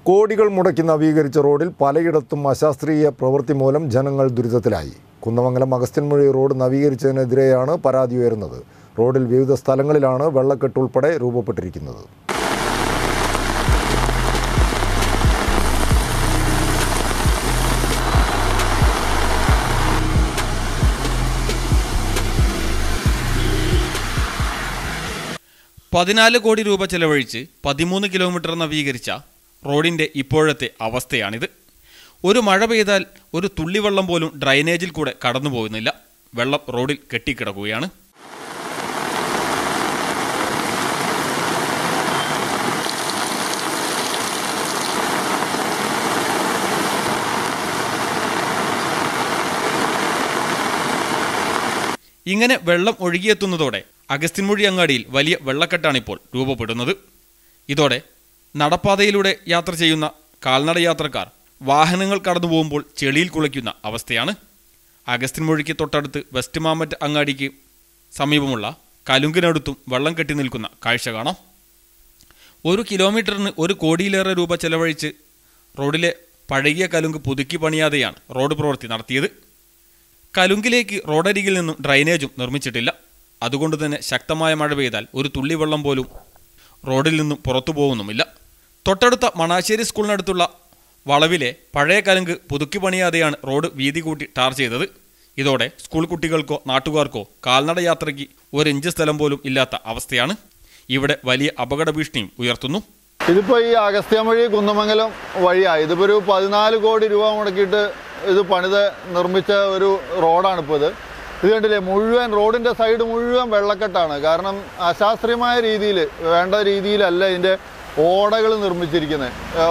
കോടികൾ മുടക്കി നവീകരിച്ച റോഡിൽ പലയിടത്തും അശാസ്ത്രീയ പ്രവൃത്തി മൂലം ജനങ്ങൾ ദുരിതത്തിലായി കുന്നമംഗലം അഗസ്ത്യൻമൊഴി റോഡ് നവീകരിച്ചതിനെതിരെയാണ് പരാതി ഉയരുന്നത് റോഡിൽ വിവിധ സ്ഥലങ്ങളിലാണ് വെള്ളക്കെട്ട് ഉൾപ്പെടെ രൂപപ്പെട്ടിരിക്കുന്നത് പതിനാല് കോടി രൂപ ചെലവഴിച്ച് പതിമൂന്ന് കിലോമീറ്റർ നവീകരിച്ച റോഡിന്റെ ഇപ്പോഴത്തെ അവസ്ഥയാണിത് ഒരു മഴ പെയ്താൽ ഒരു തുള്ളിവെള്ളം പോലും ഡ്രൈനേജിൽ കൂടെ കടന്നു പോകുന്നില്ല വെള്ളം റോഡിൽ കെട്ടിക്കിടക്കുകയാണ് ഇങ്ങനെ വെള്ളം ഒഴുകിയെത്തുന്നതോടെ അഗസ്ത്യൻമൊഴി അങ്ങാടിയിൽ വലിയ വെള്ളക്കെട്ടാണിപ്പോൾ രൂപപ്പെടുന്നത് ഇതോടെ നടപ്പാതയിലൂടെ യാത്ര ചെയ്യുന്ന കാൽനട യാത്രക്കാർ വാഹനങ്ങൾ കടന്നു പോകുമ്പോൾ ചെളിയിൽ കുളയ്ക്കുന്ന അവസ്ഥയാണ് അഗസ്ത്യൻമൊഴിക്ക് തൊട്ടടുത്ത് വെസ്റ്റ് മാമറ്റ് അങ്ങാടിക്ക് സമീപമുള്ള കലുങ്കിനടുത്തും വെള്ളം കെട്ടി നിൽക്കുന്ന കാഴ്ച കാണാം ഒരു കിലോമീറ്ററിന് ഒരു കോടിയിലേറെ രൂപ ചെലവഴിച്ച് റോഡിലെ പഴകിയ കലുങ്ക് പുതുക്കി പണിയാതെയാണ് റോഡ് പ്രവൃത്തി നടത്തിയത് കലുങ്കിലേക്ക് റോഡരികിൽ നിന്നും ഡ്രൈനേജും നിർമ്മിച്ചിട്ടില്ല അതുകൊണ്ട് തന്നെ ശക്തമായ മഴ പെയ്താൽ ഒരു തുള്ളി വെള്ളം പോലും റോഡിൽ നിന്നും പുറത്തു പോകുന്നുമില്ല തൊട്ടടുത്ത മണാശ്ശേരി സ്കൂളിനടുത്തുള്ള വളവിലെ പഴയ കലുങ്ക് പുതുക്കി പണിയാതെയാണ് റോഡ് വീതി കൂട്ടി ടാർ ചെയ്തത് ഇതോടെ സ്കൂൾ കുട്ടികൾക്കോ നാട്ടുകാർക്കോ കാൽനട യാത്രയ്ക്ക് ഒരു ഇഞ്ച് സ്ഥലം പോലും ഇല്ലാത്ത അവസ്ഥയാണ് ഇവിടെ വലിയ അപകട ഭീഷണിയും ഉയർത്തുന്നു ഇതിപ്പോൾ ഈ അഗസ്ത്യമൊഴി കുന്നമംഗലം വഴിയാണ് ഇതിപ്പോൾ ഒരു പതിനാല് കോടി രൂപ മുടക്കിയിട്ട് ഇത് പണിത് നിർമ്മിച്ച ഒരു റോഡാണ് ഇപ്പോൾ ഇത് ഇത് കണ്ടില്ലേ മുഴുവൻ റോഡിൻ്റെ സൈഡ് മുഴുവൻ വെള്ളക്കെട്ടാണ് കാരണം അശാസ്ത്രീയമായ രീതിയിൽ വേണ്ട രീതിയിലല്ല ഇതിൻ്റെ ഓടകൾ നിർമ്മിച്ചിരിക്കുന്നത്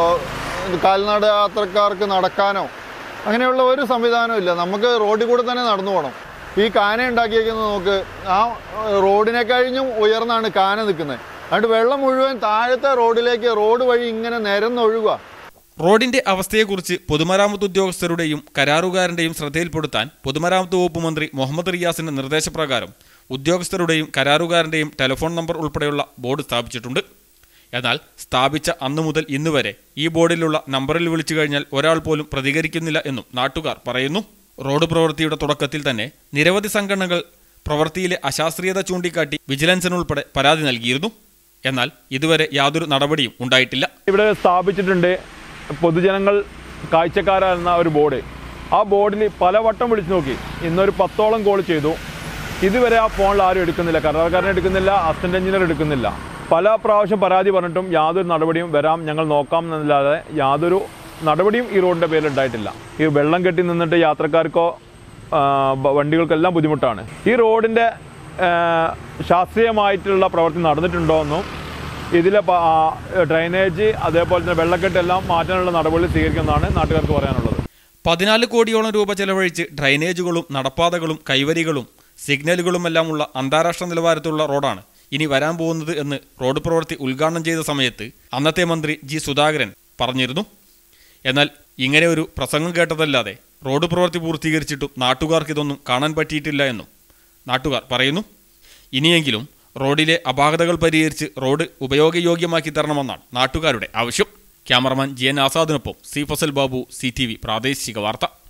ഏഹ് കാൽനട യാത്രക്കാർക്ക് നടക്കാനോ അങ്ങനെയുള്ള ഒരു സംവിധാനവും ഇല്ല നമുക്ക് റോഡിൽ കൂടെ തന്നെ നടന്നു പോകണം ഈ കാന ഉണ്ടാക്കിയേക്കുന്നത് നോക്ക് ആ റോഡിനെ കഴിഞ്ഞും ഉയർന്നാണ് കാന നിൽക്കുന്നത് അതുകൊണ്ട് വെള്ളം മുഴുവൻ താഴത്തെ റോഡിലേക്ക് റോഡ് വഴി ഇങ്ങനെ നിരന്നൊഴുകുക റോഡിന്റെ അവസ്ഥയെക്കുറിച്ച് പൊതുമരാമത്ത് ഉദ്യോഗസ്ഥരുടെയും കരാറുകാരന്റെയും ശ്രദ്ധയിൽപ്പെടുത്താൻ പൊതുമരാമത്ത് വകുപ്പ് മന്ത്രി മുഹമ്മദ് റിയാസിന്റെ നിർദ്ദേശപ്രകാരം ഉദ്യോഗസ്ഥരുടെയും കരാറുകാരന്റെയും ടെലിഫോൺ നമ്പർ ഉൾപ്പെടെയുള്ള ബോർഡ് സ്ഥാപിച്ചിട്ടുണ്ട് എന്നാൽ സ്ഥാപിച്ച അന്നു മുതൽ ഇന്ന് വരെ ഈ ബോർഡിലുള്ള നമ്പറിൽ വിളിച്ചു കഴിഞ്ഞാൽ ഒരാൾ പോലും പ്രതികരിക്കുന്നില്ല എന്നും നാട്ടുകാർ പറയുന്നു റോഡ് പ്രവൃത്തിയുടെ തുടക്കത്തിൽ തന്നെ നിരവധി സംഘടനകൾ പ്രവൃത്തിയിലെ അശാസ്ത്രീയത ചൂണ്ടിക്കാട്ടി വിജിലൻസിനുൾപ്പെടെ പരാതി നൽകിയിരുന്നു എന്നാൽ ഇതുവരെ യാതൊരു നടപടിയും ഉണ്ടായിട്ടില്ല ഇവിടെ സ്ഥാപിച്ചിട്ടുണ്ട് പൊതുജനങ്ങൾ കാഴ്ചക്കാരെന്ന ഒരു ബോർഡ് ആ ബോർഡിൽ പലവട്ടം വിളിച്ചു നോക്കി ഇന്നൊരു പത്തോളം കോൾ ചെയ്തു ഇതുവരെ ആ ഫോണിൽ ആരും എടുക്കുന്നില്ല കരാറുകാരൻ എടുക്കുന്നില്ല അസിസ്റ്റന്റ് എഞ്ചിനീയർ എടുക്കുന്നില്ല പല പ്രാവശ്യം പരാതി പറഞ്ഞിട്ടും യാതൊരു നടപടിയും വരാം ഞങ്ങൾ നോക്കാം എന്നല്ലാതെ യാതൊരു നടപടിയും ഈ റോഡിൻ്റെ പേരിൽ ഉണ്ടായിട്ടില്ല ഈ വെള്ളം കെട്ടി നിന്നിട്ട് യാത്രക്കാർക്കോ ആ, ബ- വണ്ടികൾക്കെല്ലാം ബുദ്ധിമുട്ടാണ് ഈ റോഡിൻ്റെ ആ, ശാസ്ത്രീയമായിട്ടുള്ള പ്രവൃത്തി നടന്നിട്ടുണ്ടോ എന്നും ഇതിലെ പ- ആ, ഡ്രൈനേജ് അതേപോലെ തന്നെ വെള്ളക്കെട്ടെല്ലാം മാറ്റാനുള്ള നടപടി സ്വീകരിക്കുന്നതാണ് നാട്ടുകാർക്ക് പറയാനുള്ളത് പതിനാല് കോടിയോളം രൂപ ചെലവഴിച്ച് ഡ്രൈനേജുകളും നടപ്പാതകളും കൈവരികളും സിഗ്നലുകളുമെല്ലാമുള്ള അന്താരാഷ്ട്ര നിലവാരത്തിലുള്ള റോഡാണ് ഇനി വരാൻ പോകുന്നത് എന്ന് റോഡ് പ്രവൃത്തി ഉദ്ഘാടനം ചെയ്ത സമയത്ത് അന്നത്തെ മന്ത്രി ജി സുധാകരൻ പറഞ്ഞിരുന്നു എന്നാൽ ഇങ്ങനെ ഒരു പ്രസംഗം കേട്ടതല്ലാതെ റോഡ് പ്രവൃത്തി പൂർത്തീകരിച്ചിട്ടും നാട്ടുകാർക്ക് ഇതൊന്നും കാണാൻ പറ്റിയിട്ടില്ല എന്നും നാട്ടുകാർ പറയുന്നു ഇനിയെങ്കിലും റോഡിലെ അപാകതകൾ പരിഹരിച്ച് റോഡ് ഉപയോഗയോഗ്യമാക്കി തരണമെന്നാണ് നാട്ടുകാരുടെ ആവശ്യം ക്യാമറമാൻ ജി എൻ ആസാദിനൊപ്പം C Fasal Babu C T V പ്രാദേശിക വാർത്ത